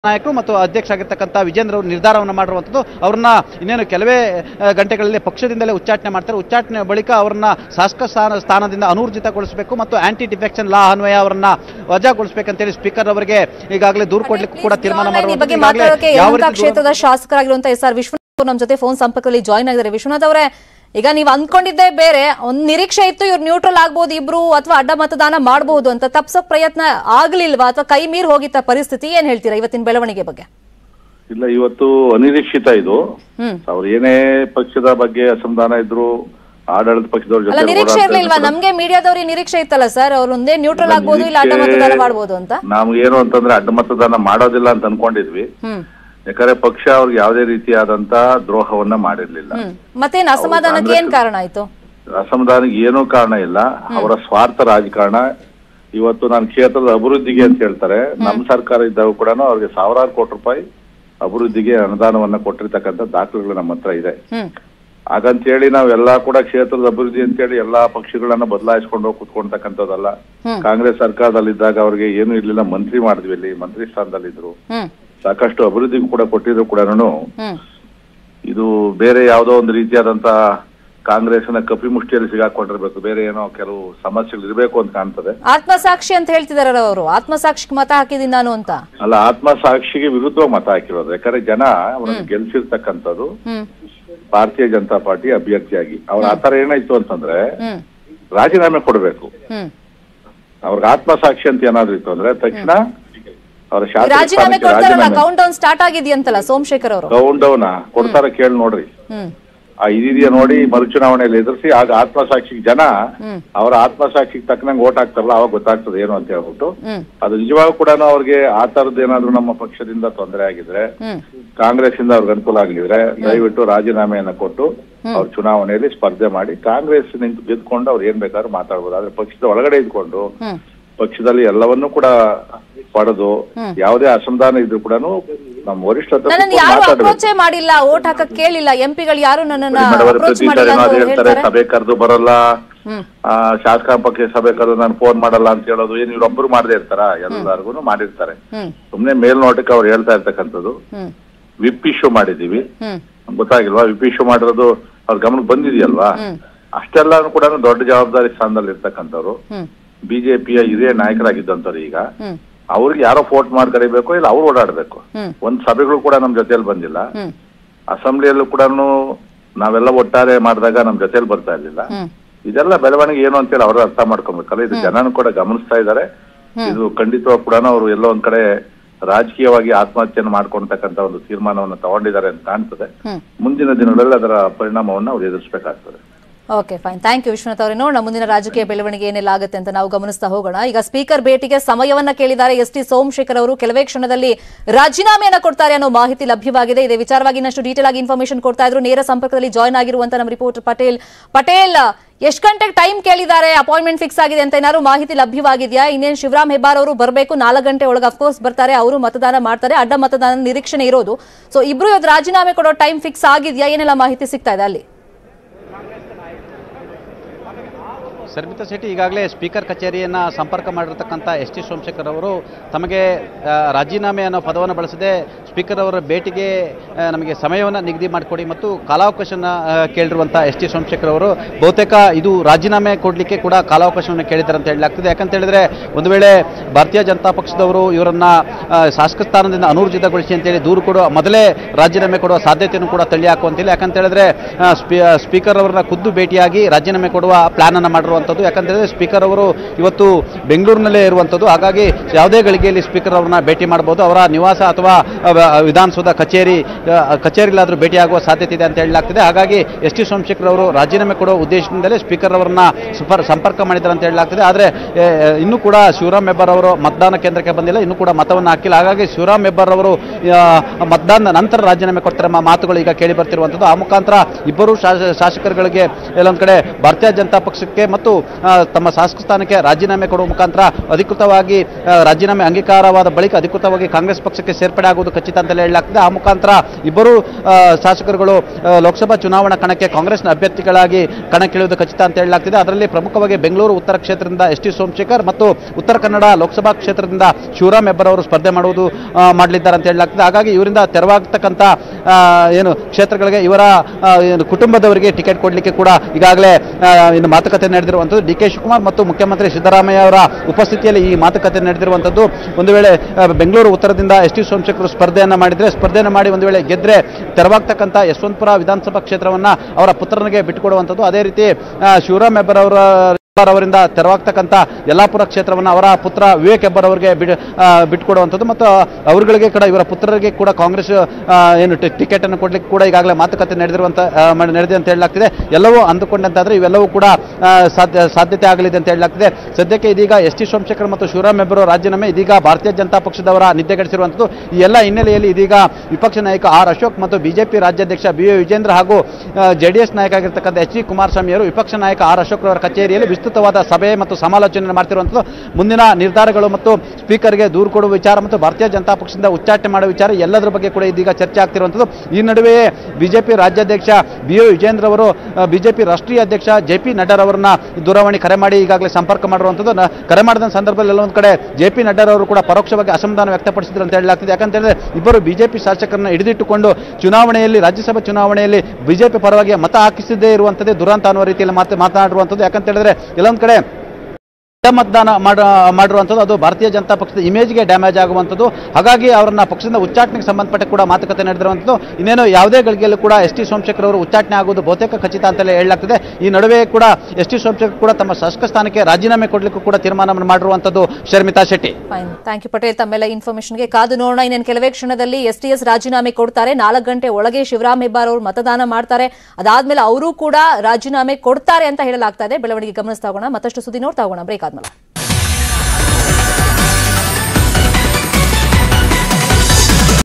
ನಾಯಕರು ಮತ್ತು ಅಧ್ಯಕ್ಷ ಆಗಿರ್ತಕ್ಕಂಥ ವಿಜೇಂದ್ರ ಅವರು ನಿರ್ಧಾರವನ್ನು ಮಾಡಿರುವಂಥದ್ದು ಅವ್ರನ್ನ ಇನ್ನೇನು ಕೆಲವೇ ಆ, ಗಂಟೆಗಳಲ್ಲಿ ಪಕ್ಷದಿಂದಲೇ ಉಚ್ಚಾಟನೆ ಮಾಡ್ತಾರೆ ಉಚ್ಚಾಟನೆ ಬಳಿಕ ಅವರನ್ನ ಶಾಸಕ ಸ್ಥಾನ ಸ್ಥಾನದಿಂದ ಅನೂರ್ಜಿತಗೊಳಿಸಬೇಕು ಮತ್ತು ಆಂಟಿ ಡಿಫೆಕ್ಷನ್ ಲಾ ಅನ್ವಯ ಅವರನ್ನ ವಜಾಗೊಳಿಸಬೇಕಂತೇಳಿ ಸ್ಪೀಕರ್ ಅವರಿಗೆ ಈಗಾಗಲೇ ದೂರು ಕೊಡ್ಲಿಕ್ಕೂ ಕೂಡ ತೀರ್ಮಾನ ಈ ಬಗ್ಗೆ ಮಾಡಿರುವಂಥದ್ದು. ಈಗಾಗಲೇ ಮಾತಾಡೋಕೆ ಯಾವ ಯಲಹಂಕ ರೀತಿ ದೂರು- ಕ್ಷೇತ್ರದ ಶಾಸಕರಾಗಿರುವಂತ ಎಸ್ ಆರ್ ವಿಶ್ವನಾಥ್ ಅವರು ನಮ್ಮ ಜೊತೆ ಫೋನ್ ಸಂಪರ್ಕದಲ್ಲಿ ಜಾಯ್ನ್ ಆಗಿದ್ದಾರೆ ವಿಶ್ವನಾಥ್ ಅವರೇ ಈಗ ನೀವು ಅಂದ್ಕೊಂಡಿದ್ದೇ ಬೇರೆ ಒಂದ್ ನಿರೀಕ್ಷೆ ಇತ್ತು ಇವ್ರು ನ್ಯೂಟ್ರಲ್ ಆಗ್ಬೋದು ಇಬ್ರು ಅಥವಾ ಅಡ್ಡ ಮತದಾನ ಮಾಡಬಹುದು ಅಂತ ತಪ್ಸಕ್ ಪ್ರಯತ್ನ ಆಗ್ಲಿಲ್ವಾ ಅಥವಾ ಕೈ ಮೀರ್ ಹೋಗಿತ್ತ ಪರಿಸ್ಥಿತಿ ಏನ್ ಹೇಳ್ತೀರಾ ಇವತ್ತಿನ ಬೆಳವಣಿಗೆ ಬಗ್ಗೆ ಇಲ್ಲ ಇವತ್ತು ಅನಿರೀಕ್ಷಿತ ಇದು ಹ್ಮ್ ಅವ್ರು ಏನೇ ಪಕ್ಷದ ಬಗ್ಗೆ ಅಸಮಾಧಾನ ಇದ್ರು ಆಡಳಿತ ಪಕ್ಷದವ್ರ ಅಲ್ಲ ಜೊತೆ ನಿರೀಕ್ಷೆ ಓಡಾಡ್ತಾ ಇರ್ಲಿಲ್ವಾ ಇದ್ರು. ನಮ್ಗೆ ಮೀಡಿಯಾದವ್ರಿಗೆ ನಿರೀಕ್ಷೆ ಇತ್ತಲ್ಲ ಸರ್ ಅವ್ರು ಒಂದೇ ನ್ಯೂಟ್ರಲ್ ಆಗ್ಬೋದು ಇಲ್ಲ ಅಡ್ಡ ನಿರೀಕ್ಷೆ ಮತದಾನ ಮಾಡ್ಬೋದು ಅಂತ ನಮ್ಗೇನು ಅಂತಂದ್ರೆ ಅಡ್ಡ ಮತದಾನ ಮಾಡೋದಿಲ್ಲ ಅಂತ ಅನ್ಕೊಂಡಿದ್ವಿ ಹ್ಮ್ ಯಾಕಂದ್ರೆ ಪಕ್ಷ ಅವ್ರಿಗೆ ಯಾವುದೇ ರೀತಿಯಾದಂತ ದ್ರೋಹವನ್ನ ಮಾಡಿರ್ಲಿಲ್ಲ ಹ್ಮ್ ಮತ್ತೇನ್ ಅಸಮಾಧಾನಕ್ಕೆ ಏನ್ ಕಾರಣ ಆಯ್ತು ಅಸಮಾಧಾನಕ್ಕೆ ಏನೂ ಕಾರಣ ಇಲ್ಲ ಅವರ ಸ್ವಾರ್ಥ ರಾಜಕಾರಣ ಇವತ್ತು ನಾನು ಕ್ಷೇತ್ರದ ಅಭಿವೃದ್ಧಿಗೆ ಅಂತ ಹೇಳ್ತಾರೆ ನಮ್ಮ ಸರ್ಕಾರ ಇದ್ದಾಗ ಕೂಡ ಅವ್ರಿಗೆ ಸಾವಿರಾರು ಕೋಟಿ ರೂಪಾಯಿ ಅಭಿವೃದ್ಧಿಗೆ ಅನುದಾನವನ್ನ ಕೊಟ್ಟಿರ್ತಕ್ಕಂಥ ದಾಖಲೆಗಳು ನಮ್ಮ ಹತ್ರ ಇದೆ ಹ್ಮ್ ಹಾಗಂತೇಳಿ ನಾವೆಲ್ಲಾ ಕೂಡ ಕ್ಷೇತ್ರದ ಅಭಿವೃದ್ಧಿ ಅಂತೇಳಿ ಎಲ್ಲಾ ಪಕ್ಷಗಳನ್ನ ಬದಲಾಯಿಸ್ಕೊಂಡು ಹೋಗಿ ಕುತ್ಕೊಳ್ತಕ್ಕಂಥದ್ದಲ್ಲ ಹ್ಮ್. ಕಾಂಗ್ರೆಸ್ ಸರ್ಕಾರದಲ್ಲಿದ್ದಾಗ ಅವ್ರಿಗೆ ಏನು ಇರ್ಲಿಲ್ಲ ಮಂತ್ರಿ ಮಾಡಿದ್ವಿ ಇಲ್ಲಿ ಮಂತ್ರಿ ಸ್ಥಾನದಲ್ಲಿದ್ರು ಹ್ಮ್ ಸಾಕಷ್ಟು ಅಭಿವೃದ್ಧಿ ಕೂಡ ಕೊಟ್ಟಿದ್ರು ಕೂಡ ಹ್ಮ್ ಇದು ಬೇರೆ ಯಾವುದೋ ಒಂದು ರೀತಿಯಾದಂತ ಕಾಂಗ್ರೆಸ್ನ ಕಪಿ ಮುಷ್ಟಿಯಲ್ಲಿ ಸಿಗಾಕೊಂಡಿರ್ಬೇಕು ಬೇರೆ ಏನೋ ಕೆಲವು ಸಮಸ್ಯೆಗಳು ಇರಬೇಕು ಅಂತ ಕಾಣ್ತದೆ ಆತ್ಮಸಾಕ್ಷಿ ಅಂತ ಹೇಳ್ತಿದಾರ ಅವರು ಆತ್ಮಸಾಕ್ಷಿಗೆ ಮತ ಹಾಕಿದೀನಿ ನಾನು ಅಂತ ಅಲ್ಲ ಆತ್ಮಸಾಕ್ಷಿಗೆ ವಿರುದ್ಧವಾಗಿ ಮತ ಹಾಕಿರೋದು ಯಾಕಂದ್ರೆ ಜನ ಅವರನ್ನು ಗೆಲ್ಸಿರ್ತಕ್ಕಂಥದ್ದು ಹ್ಮ್ ಭಾರತೀಯ ಜನತಾ ಪಾರ್ಟಿ ಅಭ್ಯರ್ಥಿಯಾಗಿ ಅವ್ರ ಆತರ ಏನಾಯ್ತು ಅಂತಂದ್ರೆ ಹ್ಮ್ ರಾಜೀನಾಮೆ ಕೊಡಬೇಕು ಹ್ಮ್ ಅವ್ರಿಗೆ ಆತ್ಮಸಾಕ್ಷಿ ಅಂತ ಏನಾದ್ರು ಇತ್ತು ಅಂದ್ರೆ ತಕ್ಷಣ ಅವರ ಶಾಸಕ ರಾಜೀನಾಮೆ ಸ್ಥಾನಕ್ಕೆ ಕೊಡ್ತಾರಲ್ಲ ರಾಜೀನಾಮೆ ಕೌಂಟ್ ಡೌನ್ ಸ್ಟಾರ್ಟ್ ಆಗಿದೆಯಂತಲ್ಲ ಸೋಮಶೇಖರ್ ಅವರು ಕೌಂಟ್ ಡೌನ್ ಕೊಡ್ತಾರ ಕೇಳಿ ನೋಡ್ರಿ ಹ್ಮ್ ಆ ಇದೆಯಾ ನೋಡಿ ಮರುಚುನಾವಣೆಯಲ್ಲಿ ಎದುರಿಸಿ ಆಗ ಆತ್ಮಸಾಕ್ಷಿಗೆ ಜನ ಹ್ಮ್ ಅವರ ಆತ್ಮಸಾಕ್ಷಿಗೆ ತಕ್ಕನಂಗೆ ಓಟ್ ಹಾಕ್ತಾರಲ್ಲ ಅವಾಗ ಗೊತ್ತಾಗ್ತದೆ ಏನು ಅಂತ ಹೇಳ್ಬಿಟ್ಟು ಹ್ಮ್ ಅದು ನಿಜವಾಗೂ ಕೂಡ ಅವ್ರಿಗೆ ಆ ತರದ್ದು ಏನಾದ್ರು ನಮ್ಮ ಪಕ್ಷದಿಂದ ತೊಂದರೆ ಆಗಿದ್ರೆ ಹ್ಮ್ ಕಾಂಗ್ರೆಸ್ ಇಂದ ಅವ್ರಿಗೆ ಅನುಕೂಲ ಆಗಿದ್ರೆ ದಯವಿಟ್ಟು ರಾಜೀನಾಮೆಯನ್ನ ಕೊಟ್ಟು ಅವ್ರ ಚುನಾವಣೆಯಲ್ಲಿ ಸ್ಪರ್ಧೆ ಮಾಡಿ ಕಾಂಗ್ರೆಸ್ ನಿಂತು ಗೆದ್ಕೊಂಡು ಅವ್ರು ಏನ್ ಬೇಕಾದ್ರೂ ಮಾತಾಡ್ಬೋದು ಆದ್ರೆ ಪಕ್ಷದ ಒಳಗಡೆ ಇದ್ಕೊಂಡು ಹ್ಮ್ ಪಕ್ಷದಲ್ಲಿ ಎಲ್ಲವನ್ನೂ ಕೂಡ ಪಡೆದು ಯಾವುದೇ ಅಸಮಾಧಾನ ಇದ್ರು ಕೂಡ ನಮ್ಮ ವರಿಷ್ಠ ಹತ್ರ ನನ್ನನ್ನು ಕೂತ್ಕೊಂಡು ಯಾರು ಮಾತಾಡ್ಬೇಕು. ಅಪ್ರೋಚೇ ಮಾಡಿಲ್ಲ ಓಟ್ ಹಾಕಕ್ ಕೇಳಿಲ್ಲ ಎಂಪಿಗಳು ಯಾರು ನನ್ನನ್ನ ಮೇಡಮ್ ಅವರು ಅಪ್ರೋಚ್ ಪ್ರತಿ ಮಾಡಿಲ್ಲ ಏನಾದ್ರು ಅಂತ ಹೇಳ್ತಾರೆ ಹೇಳ್ತಾರೆ ಸಭೆ ಕರೆದು ಬರಲ್ಲ ಹ್ಮ್ ಆ, ಶಾಸಕಾಂಗ ಪಕ್ಷ ಸಭೆ ಕರೆದು ನಾನು ಫೋನ್ ಮಾಡಲ್ಲ ಅಂತ ಹೇಳೋದು ಏನ್ ಇವ್ರೊಬ್ರು ಮಾಡದೇ ಇರ್ತಾರ ಎಲ್ಲರಿಗೂ ಮಾಡಿರ್ತಾರೆ ಹ್ಮ್ ಸುಮ್ನೆ ಮೇಲ್ನೋಟಕ್ಕೆ ಅವ್ರು ಹೇಳ್ತಾ ಇರ್ತಕ್ಕಂಥದ್ದು ಹ್ಮ್ ವಿಪ್ ಇಶ್ಯೂ ಮಾಡಿದೀವಿ ಹ್ಮ್ ಗೊತ್ತಾಗಿಲ್ವಾ ವಿಪ್ ಇಶ್ಯೂ ಮಾಡಿರೋದು ಅವ್ರ ಗಮನಕ್ಕೆ ಬಂದಿದೆಯಲ್ವಾ ಹ್ಮ್ ಅಷ್ಟೆಲ್ಲಾನು ಕೂಡ ದೊಡ್ಡ ಜವಾಬ್ದಾರಿ ಸ್ಥಾನದಲ್ಲಿ ಇರ್ತಕ್ಕಂಥವ್ರು ಹ್ಮ್ ಬಿಜೆಪಿಯ ಹಿರಿಯ ನಾಯಕರಾಗಿದ್ದಂಥವ್ರು ಈಗ ಹ್ಮ್ ಅವ್ರಿಗೆ ಯಾರೋ ಫೋಟ್ ಮಾಡಿ ಕರಿಬೇಕು ಇಲ್ಲ ಅವ್ರು ಓಡಾಡ್ಬೇಕು ಹ್ಮ್ ಒಂದ್ ಸಭೆಗಳು ಕೂಡ ನಮ್ ಜೊತೆಯಲ್ಲಿ ಬಂದಿಲ್ಲ ಹ್ಮ್ ಅಸೆಂಬ್ಲಿಯಲ್ಲೂ ಕೂಡ ನಾವೆಲ್ಲ ಒಟ್ಟಾರೆ ಮಾಡಿದಾಗ ನಮ್ ಜೊತೆಲಿ ಬರ್ತಾ ಇರ್ಲಿಲ್ಲ ಹ್ಮ್ ಇದೆಲ್ಲ ಬೆಳವಣಿಗೆ ಏನು ಅಂತೇಳಿ ಅವರು ಅರ್ಥ ಮಾಡ್ಕೊಬೇಕಲ್ಲ ಇದು ಜನನು ಕೂಡ ಗಮನಿಸ್ತಾ ಇದ್ದಾರೆ ಇದು ಖಂಡಿತವಾಗಿ ಕೂಡ ಅವರು ಎಲ್ಲೋ ಒಂದ್ ಕಡೆ ರಾಜಕೀಯವಾಗಿ ಆತ್ಮಹತ್ಯೆಯನ್ನು ಮಾಡ್ಕೊಳ್ತಕ್ಕಂತ ಒಂದು ತೀರ್ಮಾನವನ್ನು ತಗೊಂಡಿದ್ದಾರೆ ಅಂತ ಕಾಣ್ತದೆ ಹ್ಮ್ ಮುಂದಿನ ದಿನಗಳಲ್ಲಿ ಅದರ ಪರಿಣಾಮವನ್ನು ಅವ್ರು ಎದುರಿಸಬೇಕಾಗ್ತದೆ okay fine thank you Vishwanath ಅವರೇ ನೋಡೋಣ ಮುಂದಿನ ರಾಜಕೀಯ ಬೆಳವಣಿಗೆ ಏನೆಲ್ಲ ಆಗುತ್ತೆ ಅಂತ ನಾವು ಗಮನಿಸ್ತಾ ಹೋಗೋಣ ಈಗ ಸ್ಪೀಕರ್ ಭೇಟಿಗೆ ಸಮಯವನ್ನ ಕೇಳಿದ್ದಾರೆ ಎಸ್ ಟಿ ಸೋಮಶೇಖರ್ ಅವರು ಕೆಲವೇ ಕ್ಷಣದಲ್ಲಿ ರಾಜೀನಾಮೆಯನ್ನ ಕೊಡ್ತಾರೆ ಅನ್ನೋ ಮಾಹಿತಿ ಲಭ್ಯವಾಗಿದೆ ಇದೇ ವಿಚಾರವಾಗಿ ಇನ್ನಷ್ಟು ಡೀಟೇಲ್ ಆಗಿ ಇನ್ಫಾರ್ಮೇಶನ್ ಕೊಡ್ತಾ ಇದ್ರು ನೇರ ಸಂಪರ್ಕದಲ್ಲಿ ಜಾಯ್ನ್ ಆಗಿರುವಂತ ನಮ್ಮ ರಿಪೋರ್ಟರ್ ಪಟೇಲ್ ಪಟೇಲ್ ಎಷ್ಟು ಗಂಟೆಗೆ ಟೈಮ್ ಕೇಳಿದ್ದಾರೆ ಅಪಾಯಿಂಟ್ಮೆಂಟ್ ಫಿಕ್ಸ್ ಆಗಿದೆ ಅಂತ ಏನಾದ್ರು ಮಾಹಿತಿ ಲಭ್ಯವಾಗಿದೆಯಾ ಇನ್ನೇನು ಶಿವರಾಮ್ ಹೆಬ್ಬಾರ್ ಅವರು ಬರಬೇಕು ನಾಲ್ಕು ಗಂಟೆ ಒಳಗೆ ಅಫ್ಕೋರ್ಸ್ ಬರ್ತಾರೆ ಅವರು ಮತದಾನ ಮಾಡ್ತಾರೆ ಅಡ್ಡ ಮತದಾನ ನಿರೀಕ್ಷಣೆ ಇರೋದು ಸೊ ಇಬ್ರು ಇವತ್ತು ರಾಜೀನಾಮೆ ಕೊಡೋ ಟೈಮ್ ಫಿಕ್ಸ್ ಆಗಿದೆಯಾ ಏನೆಲ್ಲ ಮಾಹಿತಿ ಸಿಗ್ತಾ ಇದೆ ಅಲ್ಲಿ ಸರ್ಮಿತಾ ಶೆಟ್ಟಿ ಈಗಾಗಲೇ ಸ್ಪೀಕರ್ ಕಚೇರಿಯನ್ನು ಸಂಪರ್ಕ ಮಾಡಿರ್ತಕ್ಕಂಥ ಎಸ್ ಟಿ ಸೋಮಶೇಖರ್ ಅವರು ತಮಗೆ ಆ, ರಾಜೀನಾಮೆ ಅನ್ನೋ ಪದವನ್ನು ಬಳಸದೆ ಸ್ಪೀಕರ್ ಅವರ ಭೇಟಿಗೆ ಆ, ನಮಗೆ ಸಮಯವನ್ನು ನಿಗದಿ ಮಾಡಿಕೊಡಿ ಮತ್ತು ಕಾಲಾವಕಾಶನ ಆ, ಕೇಳಿರುವಂಥ ಎಸ್ ಟಿ ಸೋಮಶೇಖರ್ ಅವರು ಬಹುತೇಕ ಇದು ರಾಜೀನಾಮೆ ಕೊಡಲಿಕ್ಕೆ ಕೂಡ ಕಾಲಾವಕಾಶವನ್ನು ಕೇಳಿದ್ದಾರೆ ಅಂತ ಹೇಳಲಾಗ್ತದೆ ಯಾಕಂತ ಹೇಳಿದ್ರೆ ಒಂದು ವೇಳೆ ಭಾರತೀಯ ಜನತಾ ಪಕ್ಷದವರು ಇವರನ್ನ ಆ, ಶಾಸಕ ಸ್ಥಾನದಿಂದ ಅನೂರ್ಜಿತಗೊಳಿಸಿ ಅಂತೇಳಿ ದೂರು ಕೊಡುವ ಮೊದಲೇ ರಾಜೀನಾಮೆ ಕೊಡುವ ಸಾಧ್ಯತೆಯನ್ನು ಕೂಡ ತಳ್ಳಿ ಹಾಕುವಂತಿಲ್ಲ ಯಾಕಂತ ಹೇಳಿದ್ರೆ ಆ, ಸ್ಪೀ- ಸ್ಪೀಕರ್ ಅವರನ್ನ ಖುದ್ದು ಭೇಟಿಯಾಗಿ ರಾಜೀನಾಮೆ ಕೊಡುವ ಪ್ಲಾನ್ ಅನ್ನು ಮಾಡಿರುವಂಥದ್ದು ಯಾಕಂತ ಹೇಳಿದ್ರೆ ಸ್ಪೀಕರ್ ಅವರು ಇವತ್ತು ಬೆಂಗಳೂರಿನಲ್ಲೇ ಇರುವಂಥದ್ದು ಹಾಗಾಗಿ ಯಾವುದೇ ಗಳಿಗೆಯಲ್ಲಿ ಸ್ಪೀಕರ್ ಅವರನ್ನ ಭೇಟಿ ಮಾಡಬಹುದು ಅವರ ನಿವಾಸ ಅಥವಾ ಅಹ್, ವಿಧಾನಸೌಧ ಕಚೇರಿ ಅಹ್, ಕಚೇರಿಲಾದರೂ ಭೇಟಿಯಾಗುವ ಸಾಧ್ಯತೆ ಇದೆ ಅಂತ ಹೇಳಲಾಗ್ತದೆ ಹಾಗಾಗಿ ಎಸ್ ಟಿ ಸೋಮಶೇಖರ್ ಅವರು ರಾಜೀನಾಮೆ ಕೊಡುವ ಉದ್ದೇಶದಿಂದಲೇ ಸ್ಪೀಕರ್ ಅವರನ್ನ ಸಂಪರ್- ಸಂಪರ್ಕ ಮಾಡಿದ್ದಾರೆ ಅಂತ ಹೇಳಲಾಗ್ತದೆ ಆದರೆ ಇನ್ನೂ ಕೂಡ ಶಿವರಾಮ್ ಹೆಬ್ಬಾರ್ ಅವರು ಮತದಾನ ಕೇಂದ್ರಕ್ಕೆ ಬಂದಿಲ್ಲ ಇನ್ನೂ ಕೂಡ ಮತವನ್ನು ಹಾಕಿಲ್ಲ ಹಾಗಾಗಿ ಶಿವರಾಮ್ ಹೆಬ್ಬಾರ್ ಅವರು ಆ, ಮತದಾನದ ನಂತರ ರಾಜೀನಾಮೆ ಕೊಡ್ತಾರೆ ಎಂಬ ಮಾತುಗಳು ಈಗ ಕೇಳಿ ಬರ್ತಿರುವಂಥದ್ದು ಆ ಮುಖಾಂತರ ಇಬ್ಬರು ಶಾಸ- ಶಾಸಕರುಗಳಿಗೆ ಎಲ್ಲೊಂದು ಕಡೆ ಭಾರತೀಯ ಜನತಾ ಪಕ್ಷಕ್ಕೆ ಮತ್ತು ಮತ್ತು ಆ, ತಮ್ಮ ಶಾಸಕ ಸ್ಥಾನಕ್ಕೆ ರಾಜೀನಾಮೆ ಕೊಡುವ ಮುಖಾಂತರ ಅಧಿಕೃತವಾಗಿ ಆ, ರಾಜೀನಾಮೆ ಅಂಗೀಕಾರವಾದ ಬಳಿಕ ಅಧಿಕೃತವಾಗಿ ಕಾಂಗ್ರೆಸ್ ಪಕ್ಷಕ್ಕೆ ಸೇರ್ಪಡೆ ಆಗುವುದು ಖಚಿತ ಅಂತಲೇ ಹೇಳಲಾಗ್ತದೆ ಆ ಮುಖಾಂತರ ಇಬ್ಬರು ಆ, ಶಾಸಕರುಗಳು ಆ, ಲೋಕಸಭಾ ಚುನಾವಣಾ ಕಣಕ್ಕೆ ಕಾಂಗ್ರೆಸ್ನ ಅಭ್ಯರ್ಥಿಗಳಾಗಿ ಕಣಕ್ಕಿಳಿಯುವುದು ಖಚಿತ ಅಂತ ಹೇಳಲಾಗ್ತಿದೆ ಅದರಲ್ಲಿ ಪ್ರಮುಖವಾಗಿ ಬೆಂಗಳೂರು ಉತ್ತರ ಕ್ಷೇತ್ರದಿಂದ ಎಸ್ ಟಿ ಸೋಮಶೇಖರ್ ಮತ್ತು ಉತ್ತರ ಕನ್ನಡ ಲೋಕಸಭಾ ಕ್ಷೇತ್ರದಿಂದ ಶಿವರಾಮ್ ಹೆಬ್ಬಾರ್ ಸ್ಪರ್ಧೆ ಮಾಡುವುದು ಆ, ಮಾಡಲಿದ್ದಾರೆ ಅಂತ ಹೇಳಲಾಗ್ತದೆ ಹಾಗಾಗಿ ಇವರಿಂದ ತೆರವಾಗ್ತಕ್ಕಂಥ ಆ, ಏನು ಕ್ಷೇತ್ರಗಳಿಗೆ ಇವರ ಆ, ಏನು ಕುಟುಂಬದವರಿಗೆ ಟಿಕೆಟ್ ಕೊಡಲಿಕ್ಕೆ ಕೂಡ ಈಗಾಗಲೇ ಆ, ಇನ್ನು ಮಾತುಕತೆ ನಡೆದಿರುವಂಥದ್ದು ಡಿ ಕೆ ಶಿವಕುಮಾರ್ ಮತ್ತು ಮುಖ್ಯಮಂತ್ರಿ ಸಿದ್ದರಾಮಯ್ಯ ಅವರ ಉಪಸ್ಥಿತಿಯಲ್ಲಿ ಈ ಮಾತುಕತೆ ನಡೆದಿರುವಂಥದ್ದು ಒಂದು ವೇಳೆ ಆ, ಬೆಂಗಳೂರು ಉತ್ತರದಿಂದ ಎಸ್ ಟಿ ಸೋಮಶೇಖರ್ ಸ್ಪರ್ಧೆಯನ್ನು ಮಾಡಿದರೆ ಸ್ಪರ್ಧೆಯನ್ನು ಮಾಡಿ ಒಂದು ವೇಳೆ ಗೆದ್ರೆ ತೆರವಾಗ್ತಕ್ಕಂಥ ಯಶವಂತಪುರ ವಿಧಾನಸಭಾ ಕ್ಷೇತ್ರವನ್ನ ಅವರ ಪುತ್ರನಿಗೆ ಬಿಟ್ಟುಕೊಡುವಂಥದ್ದು ಅದೇ ರೀತಿ ಆ, ಶಿವರಾಮ್ ಹೆಬ್ಬಾರ್ ಅವರ ಹೆಬ್ಬಾರ್ ಅವರಿಂದ ತೆರವಾಗ್ತಕ್ಕಂಥ ಯಲ್ಲಾಪುರ ಪುತ್ರವನ್ನು ಅವರ ಪುತ್ರ ವಿವೇಕ್ ಹೆಬ್ಬಾರ್ ಅವರಿಗೆ ಬಿಡ್ ಆ, ಬಿಟ್ಕೊಡುವಂಥದ್ದು ಮತ್ತು ಅವರುಗಳಿಗೆ ಕೂಡ ಇವರ ಪುತ್ರರಿಗೆ ಕೂಡ ಕಾಂಗ್ರೆಸ್ ಆ, ಏನು ಟಿ- ಟಿಕೆಟ್ ಅನ್ನು ಕೊಡ್ಲಿಕ್ಕೆ ಕೂಡ ಈಗಾಗಲೇ ಮಾತುಕತೆ ನಡೆದಿರುವಂತ ಆ, ಮ- ನಡೆದಿದೆ ಅಂತ ಹೇಳಲಾಗ್ತಿದೆ ಎಲ್ಲವೂ ಅಂದುಕೊಂಡಂತಾದ್ರೆ ಇವೆಲ್ಲವೂ ಕೂಡ ಆ, ಸಾಧ್ಯ ಸಾಧ್ಯತೆ ಆಗಲಿದೆ ಅಂತ ಹೇಳಲಾಗ್ತಿದೆ ಸದ್ಯಕ್ಕೆ ಇದೀಗ ಎಸ್ ಟಿ ಸೋಮಶೇಖರ್ ಮತ್ತು ಶಿವರಾಮ್ ಹೆಬ್ಬಾರ್ ರಾಜೀನಾಮೆ ಇದೀಗ ಭಾರತೀಯ ಜನತಾ ಪಕ್ಷದವರ ನಿದ್ದೆಗೆಡಿಸಿರುವಂಥದ್ದು ಈ ಎಲ್ಲ ಹಿನ್ನೆಲೆಯಲ್ಲಿ ಇದೀಗ ವಿಪಕ್ಷ ನಾಯಕ ಆರ್ ಅಶೋಕ್ ಮತ್ತು ಬಿಜೆಪಿ ರಾಜ್ಯಾಧ್ಯಕ್ಷ ಬಿ ವೈ ವಿಜೇಂದ್ರ ಹಾಗೂ ಜೆಡಿಎಸ್ ನಾಯಕ ಆಗಿರ್ತಕ್ಕಂಥ ಎಚ್ ಡಿ ಕುಮಾರಸ್ವಾಮಿ ಅವರು ವಿಪಕ್ಷ ನಾಯಕ ಆರ್ ಅಶೋಕ್ ಅವರ ಕಚೇರಿಯಲ್ಲಿ ವಿಸ್ತೃತವಾದ ಸಭೆ ಮತ್ತು ಸಮಾಲೋಚನೆ ಮಾಡ್ತಿರುವಂಥದ್ದು ಮುಂದಿನ ನಿರ್ಧಾರಗಳು ಮತ್ತು ಸ್ಪೀಕರ್ಗೆ ದೂರು ಕೊಡುವ ವಿಚಾರ ಮತ್ತು ಭಾರತೀಯ ಜನತಾ ಪಕ್ಷದಿಂದ ಉಚ್ಚಾಟನೆ ಮಾಡುವ ವಿಚಾರ ಎಲ್ಲದರ ಬಗ್ಗೆ ಕೂಡ ಇದೀಗ ಚರ್ಚೆ ಆಗ್ತಿರುವಂಥದ್ದು ಈ ನಡುವೆಯೇ ಬಿಜೆಪಿ ರಾಜ್ಯಾಧ್ಯಕ್ಷ ಬಿ ವೈ ವಿಜೇಂದ್ರ ಅವರು ಬಿಜೆಪಿ ರಾಷ್ಟ್ರೀಯ ಅಧ್ಯಕ್ಷ ಜೆ ಪಿ ನಡ್ಡಾರವರನ್ನ ದೂರವಾಣಿ ಕರೆ ಮಾಡಿ ಈಗಾಗಲೇ ಸಂಪರ್ಕ ಮಾಡಿರುವಂಥದ್ದು ನ- ಕರೆ ಮಾಡಿದ ಸಂದರ್ಭದಲ್ಲಿ ಎಲ್ಲ ಒಂದು ಕಡೆ ಜೆ ಪಿ ನಡ್ಡಾರವರು ಕೂಡ ಪರೋಕ್ಷವಾಗಿ ಅಸಮಾಧಾನ ವ್ಯಕ್ತಪಡಿಸಿದ್ರು ಅಂತ ಹೇಳಲಾಗ್ತಿದೆ ಯಾಕಂತ ಹೇಳಿದ್ರೆ ಇಬ್ಬರು ಬಿಜೆಪಿ ಶಾಸಕರನ್ನ ಹಿಡಿದಿಟ್ಟುಕೊಂಡು ಚುನಾವಣೆಯಲ್ಲಿ ರಾಜ್ಯಸಭಾ ಚುನಾವಣೆಯಲ್ಲಿ ಬಿಜೆಪಿ ಪರವಾಗಿ ಮತ ಹಾಕಿಸದೇ ಇರುವಂಥದ್ದೇ ದುರಂತ ಅನ್ನುವ ರೀತಿಯಲ್ಲಿ ಮಾತು ಮಾತನಾಡಿರುವಂಥದ್ದು ಯಾಕಂತ ಹೇಳಿದ್ರೆ ಎಲ್ಲೊಂದು ಕಡೆ ಅಡ್ಡ ಮತದಾನ ಮಾಡ ಮಾಡಿರುವಂಥದ್ದು ಅದು ಭಾರತೀಯ ಜನತಾ ಪಕ್ಷದ ಇಮೇಜ್ಗೆ ಡ್ಯಾಮೇಜ್ ಆಗುವಂಥದ್ದು ಹಾಗಾಗಿ ಅವರನ್ನ ಪಕ್ಷದಿಂದ ಉಚ್ಚಾಟನೆಗೆ ಸಂಬಂಧಪಟ್ಟ ಕೂಡ ಮಾತುಕತೆ ನಡೆದಿರುವಂಥದ್ದು ಇನ್ನೇನು ಯಾವುದೇ ಗಳಿಗೆಯಲ್ಲೂ ಕೂಡ ಎಸ್ ಟಿ ಸೋಮಶೇಖರ್ ಅವರು ಉಚ್ಚಾಟನೆ ಆಗುವುದು ಬಹುತೇಕ ಖಚಿತ ಅಂತಲೇ ಹೇಳಲಾಗ್ತದೆ ಈ ನಡುವೆ ಕೂಡ ಎಸ್ ಟಿ ಸೋಮಶೇಖರ್ ಕೂಡ ತಮ್ಮ ಶಾಸಕ ಸ್ಥಾನಕ್ಕೆ ರಾಜೀನಾಮೆ ಕೊಡಲಿಕ್ಕೂ ಕೂಡ ತೀರ್ಮಾನ ಮಾಡಿರುವಂಥದ್ದು Sharmita Shetty fine thank you Patel ತಮ್ಮೆಲ್ಲ ಇನ್ಫಾರ್ಮೇಶನ್ಗೆ ಕಾದು ನೋಡೋಣ ಇನ್ನೇನು ಕೆಲವೇ ಕ್ಷಣದಲ್ಲಿ ಎಸ್ ಟಿ ಎಸ್ ರಾಜೀನಾಮೆ ಕೊಡ್ತಾರೆ ನಾಲ್ಕು ಗಂಟೆ ಒಳಗೆ ಶಿವರಾಮ್ ಹೆಬ್ಬಾರ್ ಅವರು ಮತದಾನ ಮಾಡ್ತಾರೆ ಅದಾದ್ಮೇಲೆ ಅವರು ಕೂಡ ರಾಜೀನಾಮೆ ಕೊಡ್ತಾರೆ ಅಂತ ಹೇಳಲಾಗ್ತಾ ಇದೆ ಬೆಳವಣಿಗೆ ಗಮನಿಸ್ತಾ ಹೋಗೋಣ ಮತ್ತಷ್ಟು ಸುದ್ದಿ ನೋಡ್ತಾ ಹೋಗೋಣ ಬ್ರೇಕ್ ಆದ್ಮೇಲೆ